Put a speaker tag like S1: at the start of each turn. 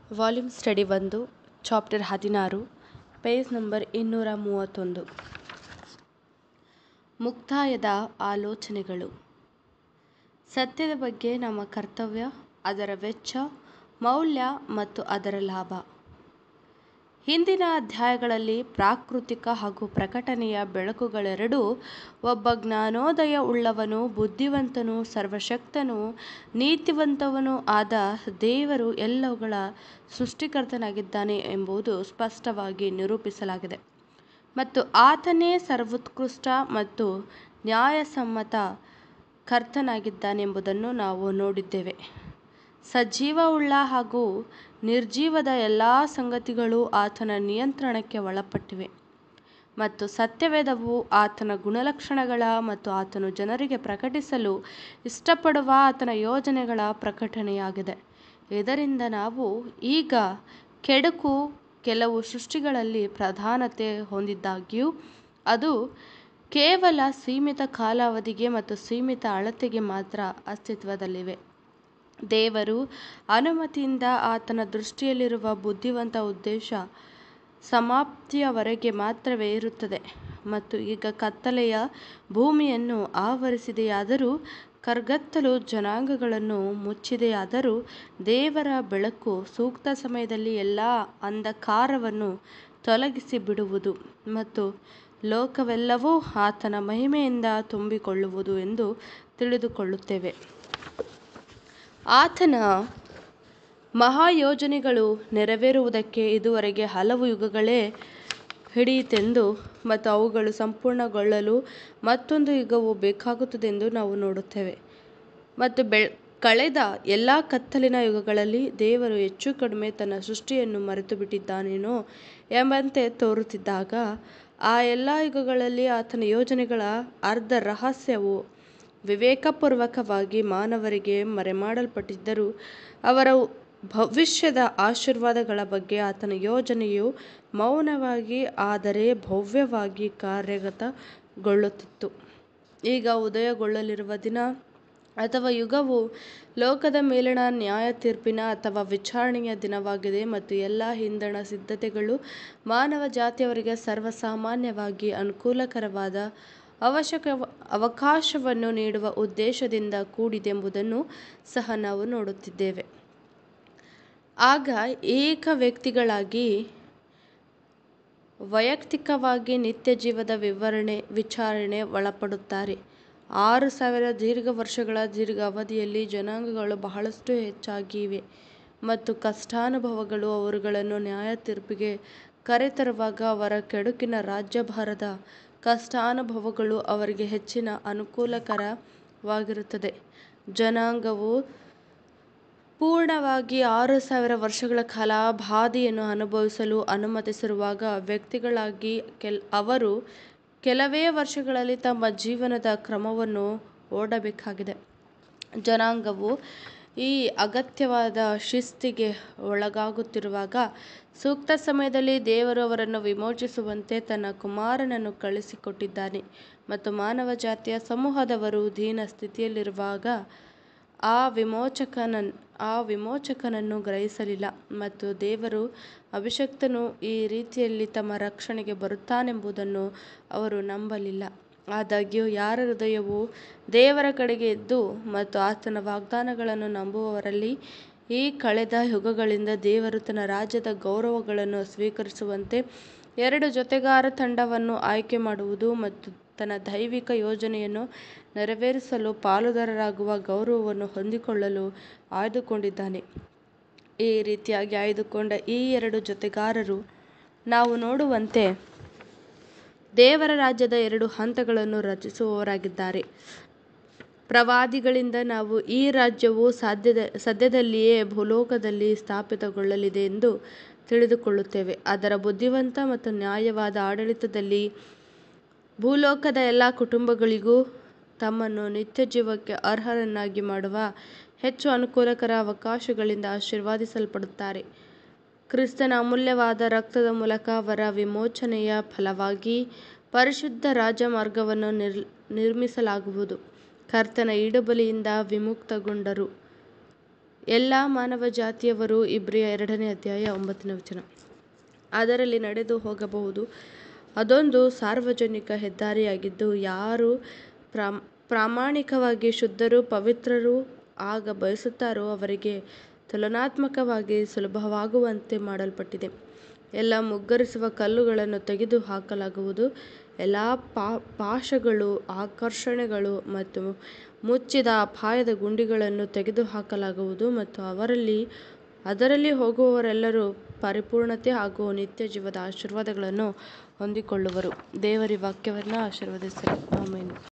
S1: volume study ಒಂದು chapter ಹದಿನಾರು page number ಇನ್ನೂರ ಮೂವತ್ತೊಂದು ಮುಕ್ತಾಯದ ಆಲೋಚನೆಗಳು ಸತ್ಯದ ಬಗ್ಗೆ ನಮ್ಮ ಕರ್ತವ್ಯ ಅದರ ವೆಚ್ಚ ಮೌಲ್ಯ ಮತ್ತು ಅದರ ಲಾಭ ಹಿಂದಿನ ಅಧ್ಯಾಯಗಳಲ್ಲಿ ಪ್ರಾಕೃತಿಕ ಹಾಗೂ ಪ್ರಕಟಣೆಯ ಬೆಳಕುಗಳೆರಡೂ ಒಬ್ಬ ಜ್ಞಾನೋದಯ ಉಳ್ಳವನೂ ಬುದ್ಧಿವಂತನೂ ಸರ್ವಶಕ್ತನೂ ನೀತಿವಂತನೂ ಆದ ದೇವರು ಎಲ್ಲವುಗಳ ಸೃಷ್ಟಿಕರ್ತನಾಗಿದ್ದಾನೆ ಎಂಬುದು ಸ್ಪಷ್ಟವಾಗಿ ನಿರೂಪಿಸಲಾಗಿದೆ ಮತ್ತು ಆತನೇ ಸರ್ವೋತ್ಕೃಷ್ಟ ಮತ್ತು ನ್ಯಾಯಸಮ್ಮತ ಕರ್ತನಾಗಿದ್ದಾನೆಂಬುದನ್ನು ನಾವು ನೋಡಿದ್ದೇವೆ ಸಜೀವವುಳ್ಳ ಹಾಗೂ ನಿರ್ಜೀವದ ಎಲ್ಲ ಸಂಗತಿಗಳೂ ಆತನ ನಿಯಂತ್ರಣಕ್ಕೆ ಒಳಪಟ್ಟಿವೆ ಮತ್ತು ಸತ್ಯವೇದವು ಆತನ ಗುಣಲಕ್ಷಣಗಳ ಮತ್ತು ಆತನು ಜನರಿಗೆ ಪ್ರಕಟಿಸಲು ಇಷ್ಟಪಡುವ ಆತನ ಯೋಜನೆಗಳ ಪ್ರಕಟಣೆಯಾಗಿದೆ ಇದರಿಂದ ನಾವು ಈಗ ಕೆಡುಕು ಕೆಲವು ಸೃಷ್ಟಿಗಳಲ್ಲಿ ಪ್ರಾಧಾನ್ಯತೆ ಹೊಂದಿದ್ದಾಗ್ಯೂ ಅದು ಕೇವಲ ಸೀಮಿತ ಕಾಲಾವಧಿಗೆ ಮತ್ತು ಸೀಮಿತ ಅಳತೆಗೆ ಮಾತ್ರ ಅಸ್ತಿತ್ವದಲ್ಲಿವೆ ದೇವರ ಅನುಮತಿಯಿಂದ ಆತನ ದೃಷ್ಟಿಯಲ್ಲಿರುವ ಬುದ್ಧಿವಂತ ಉದ್ದೇಶ ಸಮಾಪ್ತಿಯವರೆಗೆ ಮಾತ್ರವೇ ಇರುತ್ತದೆ ಮತ್ತು ಈಗ ಕತ್ತಲೆಯ ಭೂಮಿಯನ್ನು ಆವರಿಸಿದೆಯಾದರೂ ಕಗ್ಗತ್ತಲು ಜನಾಂಗಗಳನ್ನು ಮುಚ್ಚಿದೆಯಾದರೂ ದೇವರ ಬೆಳಕು ಸೂಕ್ತ ಸಮಯದಲ್ಲಿ ಎಲ್ಲ ಅಂಧಕಾರವನ್ನು ತೊಲಗಿಸಿ ಬಿಡುವುದು ಮತ್ತು ಲೋಕವೆಲ್ಲವೂ ಆತನ ಮಹಿಮೆಯಿಂದ ತುಂಬಿಕೊಳ್ಳುವುದು ಎಂದು ತಿಳಿದುಕೊಳ್ಳುತ್ತೇವೆ ಆತನ ಮಹಾಯೋಜನೆಗಳು ನೆರವೇರುವುದಕ್ಕೆ ಇದುವರೆಗೆ ಹಲವು ಯುಗಗಳೇ ಹಿಡಿಯಿತೆಂದು ಮತ್ತು ಅವುಗಳು ಸಂಪೂರ್ಣಗೊಳ್ಳಲು ಮತ್ತೊಂದು ಯುಗವು ಬೇಕಾಗುತ್ತದೆಂದು ನಾವು ನೋಡುತ್ತೇವೆ ಮತ್ತು ಕಳೆದ ಎಲ್ಲ ಕತ್ತಲಿನ ಯುಗಗಳಲ್ಲಿ ದೇವರು ಹೆಚ್ಚು ಕಡಿಮೆ ತನ್ನ ಸೃಷ್ಟಿಯನ್ನು ಮರೆತುಬಿಟ್ಟಿದ್ದಾನೇನೋ ಎಂಬಂತೆ ತೋರುತ್ತಿದ್ದಾಗ ಆ ಎಲ್ಲ ಯುಗಗಳಲ್ಲಿ ಆತನ ಯೋಜನೆಗಳ ಅರ್ಧ ರಹಸ್ಯವು ವಿವೇಕಪೂರ್ವಕವಾಗಿ ಮಾನವರಿಗೆ ಮರೆಮಾಡಲ್ಪಟ್ಟಿದ್ದರೂ ಅವರ ಭವಿಷ್ಯದ ಆಶೀರ್ವಾದಗಳ ಬಗ್ಗೆ ಆತನ ಯೋಜನೆಯು ಮೌನವಾಗಿ ಆದರೆ ಭವ್ಯವಾಗಿ ಕಾರ್ಯಗತಗೊಳ್ಳುತ್ತಿತ್ತು ಈಗ ಉದಯಗೊಳ್ಳಲಿರುವ ದಿನ ಅಥವಾ ಯುಗವು ಲೋಕದ ಮೇಲಿನ ನ್ಯಾಯತೀರ್ಪಿನ ಅಥವಾ ವಿಚಾರಣೆಯ ದಿನವಾಗಿದೆ ಮತ್ತು ಎಲ್ಲ ಹಿಂದಣ ಸಿದ್ಧತೆಗಳು ಮಾನವ ಜಾತಿಯವರಿಗೆ ಸರ್ವಸಾಮಾನ್ಯವಾಗಿ ಅನುಕೂಲಕರವಾದ ಅವಶ್ಯಕ ಅವಕಾಶವನ್ನು ನೀಡುವ ಉದ್ದೇಶದಿಂದ ಕೂಡಿದೆಂಬುದನ್ನು ಸಹ ನಾವು ನೋಡುತ್ತಿದ್ದೇವೆ ಆಗ ಏಕ ವ್ಯಕ್ತಿಗಳಾಗಿ ವೈಯಕ್ತಿಕವಾಗಿ ನಿತ್ಯಜೀವದ ವಿವರಣೆ ವಿಚಾರಣೆ ಒಳಪಡುತ್ತಾರೆ ಆರು ಸಾವಿರ ದೀರ್ಘ ವರ್ಷಗಳ ದೀರ್ಘ ಅವಧಿಯಲ್ಲಿ ಜನಾಂಗಗಳು ಬಹಳಷ್ಟು ಹೆಚ್ಚಾಗಿವೆ ಮತ್ತು ಕಷ್ಟಾನುಭವಗಳು ಅವರುಗಳನ್ನು ನ್ಯಾಯತೀರ್ಪಿಗೆ ಕರೆತರುವಾಗ ಅವರ ಕೆಡುಕಿನ ರಾಜ್ಯಭಾರದ ಕಷ್ಟಾನುಭವಗಳು ಅವರಿಗೆ ಹೆಚ್ಚಿನ ಅನುಕೂಲಕರವಾಗಿರುತ್ತದೆ ಜನಾಂಗವು ಪೂರ್ಣವಾಗಿ ಆರು ಸಾವಿರ ವರ್ಷಗಳ ಕಾಲ ಬಾಧೆಯನ್ನು ಅನುಭವಿಸಲು ಅನುಮತಿಸಿರುವಾಗ ವ್ಯಕ್ತಿಗಳಾಗಿ ಅವರು ಕೆಲವೇ ವರ್ಷಗಳಲ್ಲಿ ತಮ್ಮ ಜೀವನದ ಕ್ರಮವನ್ನು ಓಡಬೇಕಾಗಿದೆ ಜನಾಂಗವು ಈ ಅಗತ್ಯವಾದ ಶಿಸ್ತಿಗೆ ಒಳಗಾಗುತ್ತಿರುವಾಗ ಸೂಕ್ತ ಸಮಯದಲ್ಲಿ ದೇವರು ಅವರನ್ನು ವಿಮೋಚಿಸುವಂತೆ ತನ್ನ ಕುಮಾರನನ್ನು ಕಳುಹಿಸಿಕೊಟ್ಟಿದ್ದಾನೆ ಮತ್ತು ಮಾನವ ಜಾತಿಯ ಸಮೂಹದವರು ದೀನ ಸ್ಥಿತಿಯಲ್ಲಿರುವಾಗ ಆ ವಿಮೋಚಕನ ಆ ವಿಮೋಚಕನನ್ನು ಗ್ರಹಿಸಲಿಲ್ಲ ಮತ್ತು ದೇವರ ಅಭಿಷಿಕ್ತನು ಈ ರೀತಿಯಲ್ಲಿ ತಮ್ಮ ರಕ್ಷಣೆಗೆ ಬರುತ್ತಾನೆಂಬುದನ್ನು ಅವರು ನಂಬಲಿಲ್ಲ ಆದಾಗ್ಯೂ ಯಾರ ಹೃದಯವು ದೇವರ ಕಡೆಗೆ ಇದ್ದು ಮತ್ತು ಆತನ ವಾಗ್ದಾನಗಳನ್ನು ನಂಬುವವರಲ್ಲಿ ಈ ಕಳೆದ ಯುಗಗಳಿಂದ ದೇವರು ತನ್ನ ರಾಜ್ಯದ ಗೌರವಗಳನ್ನು ಸ್ವೀಕರಿಸುವಂತೆ ಎರಡು ಜೊತೆಗಾರ ತಂಡವನ್ನು ಆಯ್ಕೆ ಮಾಡುವುದು ಮತ್ತು ತನ್ನ ದೈವಿಕ ಯೋಜನೆಯನ್ನು ನೆರವೇರಿಸಲು ಪಾಲುದಾರರಾಗುವ ಗೌರವವನ್ನು ಹೊಂದಿಕೊಳ್ಳಲು ಆಯ್ದುಕೊಂಡಿದ್ದಾನೆ ಈ ರೀತಿಯಾಗಿ ಆಯ್ದುಕೊಂಡ ಈ ಎರಡು ಜೊತೆಗಾರರು ನಾವು ನೋಡುವಂತೆ ದೇವರ ರಾಜ್ಯದ ಎರಡು ಹಂತಗಳನ್ನು ರಚಿಸುವವರಾಗಿದ್ದಾರೆ ಪ್ರವಾದಿಗಳಿಂದ ನಾವು ಈ ರಾಜ್ಯವು ಸದ್ಯದ ಸದ್ಯದಲ್ಲಿಯೇ ಭೂಲೋಕದಲ್ಲಿ ಸ್ಥಾಪಿತಗೊಳ್ಳಲಿದೆ ಎಂದು ತಿಳಿದುಕೊಳ್ಳುತ್ತೇವೆ ಅದರ ಬುದ್ಧಿವಂತ ಮತ್ತು ನ್ಯಾಯವಾದ ಆಡಳಿತದಲ್ಲಿ ಭೂಲೋಕದ ಎಲ್ಲ ಕುಟುಂಬಗಳಿಗೂ ತಮ್ಮನ್ನು ನಿತ್ಯಜೀವಕ್ಕೆ ಅರ್ಹರನ್ನಾಗಿ ಮಾಡುವ ಹೆಚ್ಚು ಅನುಕೂಲಕರ ಅವಕಾಶಗಳಿಂದ ಆಶೀರ್ವದಿಸಲ್ಪಡುತ್ತಾರೆ ಕ್ರಿಸ್ತನ ಅಮೂಲ್ಯವಾದ ರಕ್ತದ ಮೂಲಕ ಅವರ ವಿಮೋಚನೆಯ ಫಲವಾಗಿ ಪರಿಶುದ್ಧ ರಾಜಮಾರ್ಗವನ್ನು ನಿರ್ಮಿಸಲಾಗುವುದು ಕರ್ತನ ಇಡುಬಲಿಯಿಂದ ವಿಮುಕ್ತಗೊಂಡರು ಎಲ್ಲ ಮಾನವ ಜಾತಿಯವರು ಇಬ್ರಿಯ ಎರಡನೇ ಅಧ್ಯಾಯ ಒಂಬತ್ತನೇ ವಚನ ಅದರಲ್ಲಿ ನಡೆದು ಹೋಗಬಹುದು ಅದೊಂದು ಸಾರ್ವಜನಿಕ ಹೆದ್ದಾರಿಯಾಗಿದ್ದು ಯಾರು ಪ್ರಾಮ್ ಪ್ರಾಮಾಣಿಕವಾಗಿ ಶುದ್ಧರು ಪವಿತ್ರರು ಆಗ ಬಯಸುತ್ತಾರೋ ಅವರಿಗೆ ತುಲನಾತ್ಮಕವಾಗಿ ಸುಲಭವಾಗುವಂತೆ ಮಾಡಲ್ಪಟ್ಟಿದೆ ಎಲ್ಲ ಮುಗ್ಗರಿಸುವ ಕಲ್ಲುಗಳನ್ನು ತೆಗೆದು ಹಾಕಲಾಗುವುದು ಎಲ್ಲ ಪಾ ಪಾಶಗಳು ಆಕರ್ಷಣೆಗಳು ಮತ್ತು ಮುಚ್ಚಿದ ಅಪಾಯದ ಗುಂಡಿಗಳನ್ನು ತೆಗೆದುಹಾಕಲಾಗುವುದು ಮತ್ತು ಅವರಲ್ಲಿ ಅದರಲ್ಲಿ ಹೋಗುವವರೆಲ್ಲರೂ ಪರಿಪೂರ್ಣತೆ ಹಾಗೂ ನಿತ್ಯ ಜೀವದ ಆಶೀರ್ವಾದಗಳನ್ನು ಹೊಂದಿಕೊಳ್ಳುವರು ದೇವರ ವಾಕ್ಯವನ್ನು ಆಶೀರ್ವದಿಸಲಿ ಆಮೇಲೆ